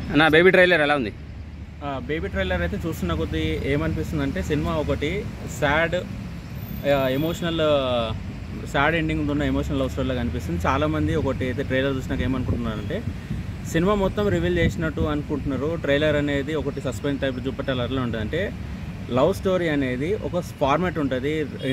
అన్న baby trailer ఎలా ఉంది బేబీ ట్రైలర్ అయితే చూస్తున్న కొద్దీ ఏమనిపిస్తుంది అంటే సినిమా ఒకటి సాడ్ ఎమోషనల్ సాడ్ ఎండింగ్ ఉన్న ఎమోషనల్ లవ్ స్టోరీలాగా అనిపిస్తుంది చాలామంది ఒకటి అయితే ట్రైలర్ చూసినాక ఏమనుకుంటున్నారంటే సినిమా మొత్తం రివీల్ చేసినట్టు అనుకుంటున్నారు ట్రైలర్ అనేది ఒకటి సస్పెన్స్ టైప్ చూపెట్టాలి అట్లా ఉంటుంది అంటే లవ్ స్టోరీ అనేది ఒక ఫార్మాట్ ఉంటుంది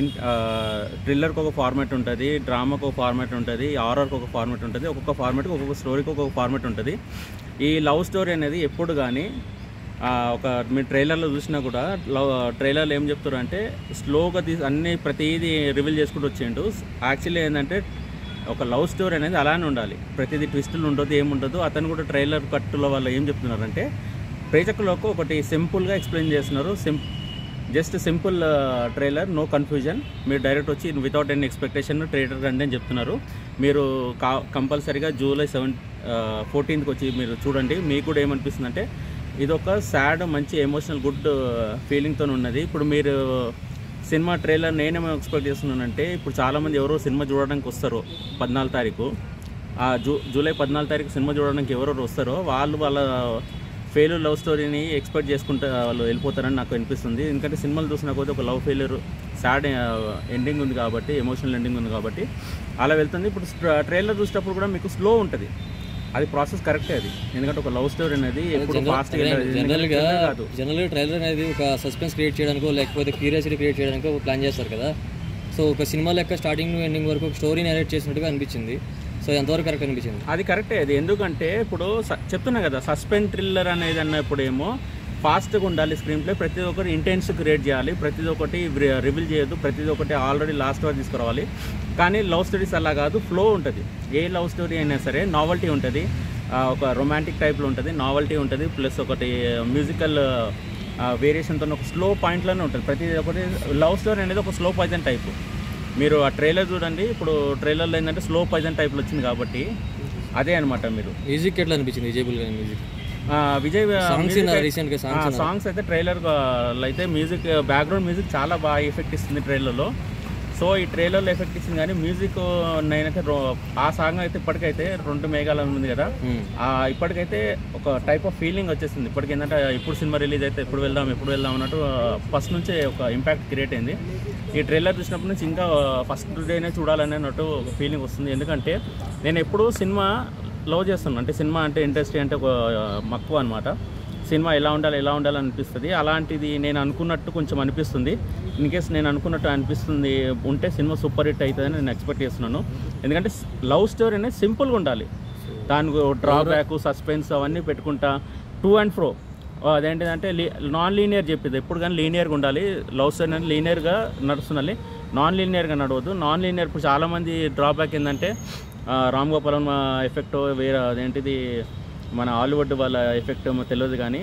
థ్రిల్లర్కి ఒక ఫార్మాట్ ఉంటుంది డ్రామాకి ఒక ఫార్మాట్ ఉంటుంది హారర్కి ఒక ఫార్మాట్ ఉంటుంది ఒక్కొక్క ఫార్మాట్కి ఒక్కొక్క స్టోరీకి ఒక్కొక్క ఫార్మాట్ ఉంటుంది ఈ లవ్ స్టోరీ అనేది ఎప్పుడు కానీ ఆ, ఒక మీరు ట్రైలర్లో చూసినా కూడా లవ్ ట్రైలర్లో ఏం చెప్తారు అంటే స్లోగా తీసి అన్ని ప్రతిదీ రివీల్ చేసుకుంటూ వచ్చిండు యాక్చువల్లీ ఏంటంటే ఒక లవ్ స్టోరీ అనేది అలానే ఉండాలి ప్రతిదీ ట్విస్టులు ఉండదు ఏముండదు అతను కూడా ట్రైలర్ కట్టులో వాళ్ళు ఏం చెప్తున్నారంటే ప్రేక్షకులకు ఒకటి సింపుల్గా ఎక్స్ప్లెయిన్ చేస్తున్నారు సిం just simple trailer no confusion మీరు డైరెక్ట్ వచ్చి వితౌట్ ఎనీ ఎక్స్పెక్టేషన్ ట్రైలర్ రండి అని చెప్తున్నారు మీరు కా కంపల్సరీగా జూలై సెవెన్ ఫోర్టీన్త్కి వచ్చి మీరు చూడండి మీకు కూడా ఏమనిపిస్తుంది అంటే ఇది ఒక సాడ్ మంచి ఎమోషనల్ గుడ్ ఫీలింగ్తో ఉన్నది ఇప్పుడు మీరు సినిమా ట్రైలర్ నేనేమో ఎక్స్పెక్ట్ చేస్తున్నానంటే ఇప్పుడు చాలామంది ఎవరో సినిమా చూడడానికి వస్తారు పద్నాలుగు తారీఖు ఆ జూ జూలై పద్నాలుగు తారీఖు సినిమా చూడడానికి ఎవరెవరు వస్తారో వాళ్ళు వాళ్ళ ఫెయిల్యూర్ లవ్ స్టోరీని ఎక్స్పెక్ట్ చేసుకుంటే వాళ్ళు వెళ్ళిపోతారని నాకు అనిపిస్తుంది ఎందుకంటే సినిమాలు చూసిన కొద్దీ ఒక లవ్ ఫెయిల్యూర్ సాడ్ ఎండింగ్ ఉంది కాబట్టి ఎమోషనల్ ఎండింగ్ ఉంది కాబట్టి అలా వెళ్తుంది ఇప్పుడు ట్రైలర్ చూసేటప్పుడు కూడా మీకు స్లో ఉంటుంది అది ప్రాసెస్ కరెక్టే అది ఎందుకంటే ఒక లవ్ స్టోరీ అనేది ఎప్పుడు ఫాస్ట్ జనరల్గా కాదు జనరల్గా ట్రైలర్ అనేది ఒక సస్పెన్స్ క్రియేట్ చేయడానికో లేకపోతే క్యూరియాసిటీ క్రియేట్ చేయడానికో ప్లాన్ చేస్తారు కదా సో ఒక సినిమా లెక్క స్టార్టింగ్ ఎండింగ్ వరకు ఒక స్టోరీ నేరేట్ చేసినట్టుగా అనిపించింది సో ఎంతవరకు కరెక్ట్ అనిపించింది అది కరెక్టే అది ఎందుకంటే ఇప్పుడు స- చెప్తున్నా కదా సస్పెన్స్ థ్రిల్లర్ అనేది అన్నప్పుడు ఏమో ఫాస్ట్గా ఉండాలి స్క్రీన్ ప్లే ప్రతి ఒక్కటి ఇంటెన్స్ క్రియేట్ చేయాలి ప్రతి ఒక్కటి రివీల్ చేయొద్దు ప్రతి ఒక్కటి ఆల్రెడీ లాస్ట్ వరకు తీసుకురావాలి కానీ లవ్ స్టోరీస్ అలా కాదు ఫ్లో ఉంటుంది ఏ లవ్ స్టోరీ అయినా సరే నావల్టీ ఉంటుంది ఆ, ఒక రొమాంటిక్ టైప్లో ఉంటుంది నావల్టీ ఉంటుంది ప్లస్ ఒకటి మ్యూజికల్ వేరియేషన్తో ఒక స్లో పాయింట్లోనే ఉంటుంది ప్రతి ఒక్కటి లవ్ స్టోరీ అనేది ఒక స్లో పాయిజన్ టైప్ మీరు ఆ ట్రైలర్ చూడండి ఇప్పుడు ట్రైలర్లో ఏంటంటే స్లో పాయిజన్ టైప్లో వచ్చింది కాబట్టి అదే అనమాట మీరు మ్యూజిక్ ఎట్లా అనిపించింది విజయబుల్ గారి మ్యూజిక్ ఆ, విజయ్ సాంగ్స్ రీసెంట్గా సాంగ్స్ సాంగ్స్ అయితే ట్రైలర్ అయితే మ్యూజిక్ బ్యాక్గ్రౌండ్ మ్యూజిక్ చాలా బాగా ఎఫెక్ట్ ఇస్తుంది ట్రైలర్లో సో ఈ ట్రైలర్లో ఎఫెక్ట్ ఇస్తుంది కానీ మ్యూజిక్ నేనైతే రో- ఆ సాంగ్ అయితే ఇప్పటికైతే రెండు మేఘాలు ఉంది కదా ఆ ఇప్పటికైతే ఒక టైప్ ఆఫ్ ఫీలింగ్ వచ్చేసింది ఇప్పటికి ఏంటంటే ఇప్పుడు సినిమా రిలీజ్ అయితే ఎప్పుడు వెళ్దాం ఎప్పుడు వెళ్దాం అన్నట్టు ఫస్ట్ నుంచే ఒక ఇంపాక్ట్ క్రియేట్ అయింది ఈ ట్రైలర్ చూసినప్పటి నుంచి ఇంకా ఫస్ట్ డేనే చూడాలనే అన్నట్టు ఒక ఫీలింగ్ వస్తుంది ఎందుకంటే నేను ఎప్పుడు సినిమా లవ్ చేస్తున్నాను అంటే సినిమా అంటే ఇండస్ట్రీ అంటే ఒక మక్కువ అనమాట సినిమా ఎలా ఉండాలి ఎలా ఉండాలి అనిపిస్తుంది అలాంటిది నేను అనుకున్నట్టు కొంచెం అనిపిస్తుంది ఇన్ కేస్ నేను అనుకున్నట్టు అనిపిస్తుంది ఉంటే సినిమా సూపర్ హిట్ అవుతుందని నేను ఎక్స్పెక్ట్ చేస్తున్నాను ఎందుకంటే లవ్ స్టోరీ అనేది సింపుల్గా ఉండాలి దానికి డ్రాబ్యాక్ సస్పెన్స్ అవన్నీ పెట్టుకుంటా టూ అండ్ ఫ్రో అదేంటిదంటే నాన్ లీనియర్ చెప్పింది ఎప్పుడు కానీ లీనియర్గా ఉండాలి లవ్ స్టోరీ అనేది లీనియర్గా నడుస్తుండాలి నాన్ లీనియర్గా నడవద్దు నాన్ లీనియర్ ఇప్పుడు చాలామంది డ్రాబ్యాక్ ఏంటంటే ఆ, రామ్ గోపాలం ఎఫెక్ట్ వేరే అదేంటిది మన హాలీవుడ్ వాళ్ళ ఎఫెక్ట్ ఏమో తెలియదు కానీ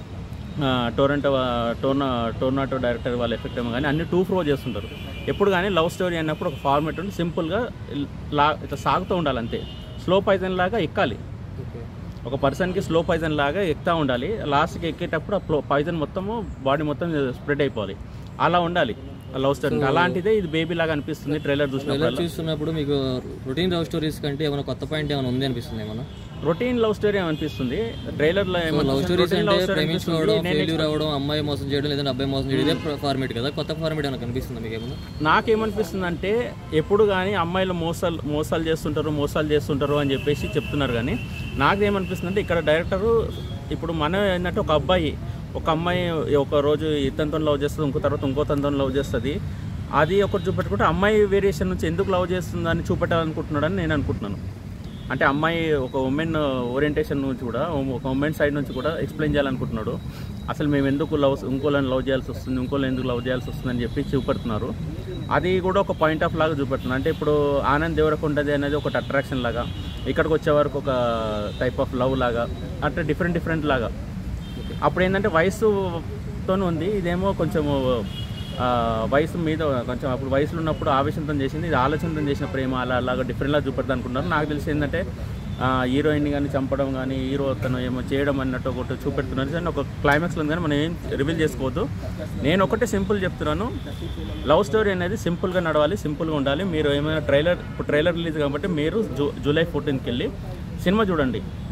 ఆ, టొరంటో వా- టోర్నా టోర్నాటో డైరెక్టర్ వాళ్ళ ఎఫెక్ట్ ఏమో కానీ అన్ని టూ ఫ్రో చేస్తుంటారు ఎప్పుడు కానీ లవ్ స్టోరీ అన్నప్పుడు ఒక ఫార్మేట్ ఉండి సింపుల్గా లా ఇట్లా సాగుతూ ఉండాలి అంతే స్లో పైజన్ లాగా ఎక్కాలి ఒక పర్సన్కి స్లో పాయిజన్ లాగా ఎక్కుతా ఉండాలి లాస్ట్కి ఎక్కేటప్పుడు ఆ పాయిజన్ మొత్తము బాడీ మొత్తం స్ప్రెడ్ అయిపోవాలి అలా ఉండాలి లవ్ స్టోరీ అలాంటిదే ఇది బేబీ లాగా అనిపిస్తుంది ట్రైలర్ చూసినప్పుడు ట్రైలర్ చూస్తున్నప్పుడు మీకు రొటీన్ లవ్ స్టోరీస్ కంటే ఏమైనా కొత్త పాయింట్ ఏమైనా ఉంది అనిపిస్తుంది ఏమన్నా రొటీన్ లవ్ స్టోరీ అనిపిస్తుంది ట్రైలర్లో లవ్ స్టోరీస్ అంటే ప్రేమించుకోవడం ఫెయిల్యూర్ అవ్వడం అమ్మాయి మోసం చేయడం లేదంటే అబ్బాయి మోసం చేయడం ఇదే ఫార్మేట్ కదా కొత్త ఫార్మేట్ ఏమైనా కనిపిస్తుందా మీకు ఏమన్నా నాకేమనిపిస్తుంది అంటే ఎప్పుడు కానీ అమ్మాయిలు మోసాలు మోసాలు చేస్తుంటారు మోసాలు చేస్తుంటారు అని చెప్పేసి చెప్తున్నారు కానీ నాకేమనిపిస్తుంది అంటే ఇక్కడ డైరెక్టరు ఇప్పుడు మనం ఏంటంటే ఒక అబ్బాయి ఒక అమ్మాయి ఒక రోజు ఇతనితో లవ్ చేస్తుంది ఇంకో తర్వాత ఇంకో తనతో లవ్ చేస్తుంది అది ఒకటి చూపెట్టుకుంటే అమ్మాయి వేరియేషన్ నుంచి ఎందుకు లవ్ చేస్తుందని చూపెట్టాలనుకుంటున్నాడని నేను అనుకుంటున్నాను అంటే అమ్మాయి ఒక ఉమెన్ ఓరియంటేషన్ నుంచి కూడా ఒక ఉమెన్ సైడ్ నుంచి కూడా ఎక్స్ప్లెయిన్ చేయాలనుకుంటున్నాడు అసలు మేము ఎందుకు లవ్ ఇంకోళ్ళని లవ్ చేయాల్సి వస్తుంది ఇంకోళ్ళని ఎందుకు లవ్ చేయాల్సి వస్తుంది అని చెప్పి చూపెడుతున్నారు అది కూడా ఒక పాయింట్ ఆఫ్ లాగా చూపెడుతున్నారు అంటే ఇప్పుడు ఆనంద్ దేవరకొండది అనేది ఒకటి అట్రాక్షన్ లాగా ఇక్కడికి వచ్చే వరకు ఒక టైప్ ఆఫ్ లవ్ లాగా అట్లా డిఫరెంట్ డిఫరెంట్ లాగా అప్పుడు ఏంటంటే వయసుతో ఉంది ఇదేమో కొంచెము ఆ, వయసు మీద కొంచెం అప్పుడు వయసులో ఉన్నప్పుడు ఆవేశంతో చేసింది ఇది ఆలోచనతో చేసిన ప్రేమ అలా అలాగా డిఫరెంట్లా చూపెడతా అనుకుంటున్నారు నాకు తెలిసి ఏంటంటే హీరోయిన్ కానీ చంపడం కానీ హీరో తను ఏమో చేయడం అన్నట్టు ఒకటి చూపెడుతున్నారు కానీ ఒక క్లైమాక్స్లో ఉంది కానీ మనం ఏం రివీల్ చేసుకోవద్దు నేను ఒకటే సింపుల్ చెప్తున్నాను లవ్ స్టోరీ అనేది సింపుల్గా నడవాలి సింపుల్గా ఉండాలి మీరు ఏమైనా ట్రైలర్ ఇప్పుడు ట్రైలర్ రిలీజ్ కాబట్టి మీరు జూ జూలై ఫోర్టీన్త్కి వెళ్ళి సినిమా చూడండి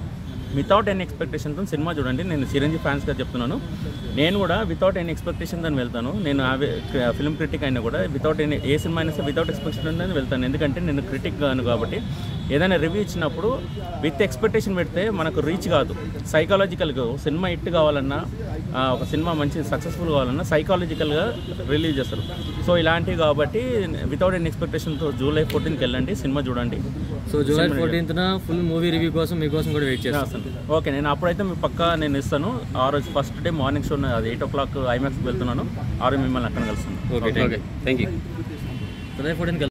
వితౌట్ ఎనీ ఎక్స్పెక్టేషన్తో సినిమా చూడండి నేను చిరంజీవి ఫ్యాన్స్గా చెప్తున్నాను నేను కూడా వితౌట్ ఎనీ ఎక్స్పెక్టేషన్ దాన్ని వెళ్తాను నేను ఫిల్మ్ క్రిటిక్ అయినా కూడా వితౌట్ ఎనీ ఏ సినిమా అయినా సరే వితౌట్ ఎక్స్పెక్టేషన్ అని వెళ్తాను ఎందుకంటే నేను క్రిటిక్ గాను కాబట్టి ఏదైనా రివ్యూ ఇచ్చినప్పుడు విత్ ఎక్స్పెక్టేషన్ పెడితే మనకు రీచ్ కాదు సైకాలజికల్గా సినిమా హిట్ కావాలన్నా ఆ, ఒక సినిమా మంచి సక్సెస్ఫుల్ కావాలన్నా సైకాలజికల్గా రిలీజ్ చేస్తారు సో ఇలాంటివి కాబట్టి వితౌట్ ఎనీ ఎక్స్పెక్టేషన్తో జూలై ఫోర్టీన్కి వెళ్ళండి సినిమా చూడండి సో జూలై ఫోర్టీన్త్న ఫుల్ మూవీ రివ్యూ కోసం మీకోసం కూడా వెయిట్ చేస్తాను చేస్తాను ఓకే నేను అప్పుడైతే మీ పక్కా నేను ఇస్తాను ఆ రోజు ఫస్ట్ డే మార్నింగ్ షో అది ఎయిట్ ఓ క్లాక్ ఐమాక్స్కి వెళ్తున్నాను ఆ రోజు మిమ్మల్ని అక్కడ కలుస్తాను ఓకే థ్యాంక్ యూ జూలై ఫోర్టీన్కి